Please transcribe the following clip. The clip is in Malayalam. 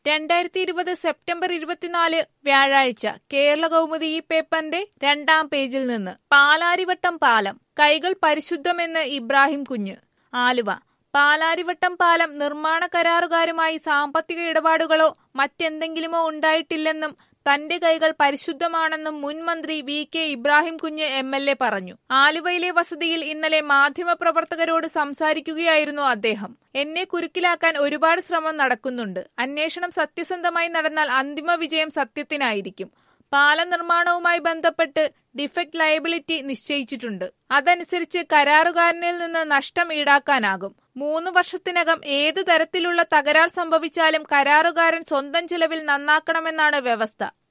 രണ്ടായിരത്തി ഇരുപത് സെപ്റ്റംബർ ഇരുപത്തിനാല് വ്യാഴാഴ്ച കേരള കൗമുദി ഈ പേപ്പറിന്റെ രണ്ടാം പേജിൽ നിന്ന് പാലാരിവട്ടം പാലം കൈകൾ പരിശുദ്ധമെന്ന് ഇബ്രാഹിം കുഞ്ഞ് ആലുവ പാലാരിവട്ടം പാലം നിർമ്മാണ കരാറുകാരുമായി സാമ്പത്തിക ഇടപാടുകളോ മറ്റെന്തെങ്കിലുമോ ഉണ്ടായിട്ടില്ലെന്നും തന്റെ കൈകൾ പരിശുദ്ധമാണെന്നും മുൻ മന്ത്രി വി കെ ഇബ്രാഹിം കുഞ്ഞ് എം എൽ എ പറഞ്ഞു ആലുവയിലെ വസതിയിൽ ഇന്നലെ മാധ്യമപ്രവർത്തകരോട് സംസാരിക്കുകയായിരുന്നു അദ്ദേഹം എന്നെ കുരുക്കിലാക്കാൻ ഒരുപാട് ശ്രമം നടക്കുന്നുണ്ട് അന്വേഷണം സത്യസന്ധമായി നടന്നാൽ അന്തിമ വിജയം സത്യത്തിനായിരിക്കും പാലം നിർമ്മാണവുമായി ബന്ധപ്പെട്ട് ഡിഫക്ട് ലയബിലിറ്റി നിശ്ചയിച്ചിട്ടുണ്ട് അതനുസരിച്ച് കരാറുകാരനിൽ നിന്ന് നഷ്ടം ഈടാക്കാനാകും മൂന്ന് വർഷത്തിനകം ഏത് തരത്തിലുള്ള തകരാർ സംഭവിച്ചാലും കരാറുകാരൻ സ്വന്തം ചിലവിൽ നന്നാക്കണമെന്നാണ് വ്യവസ്ഥ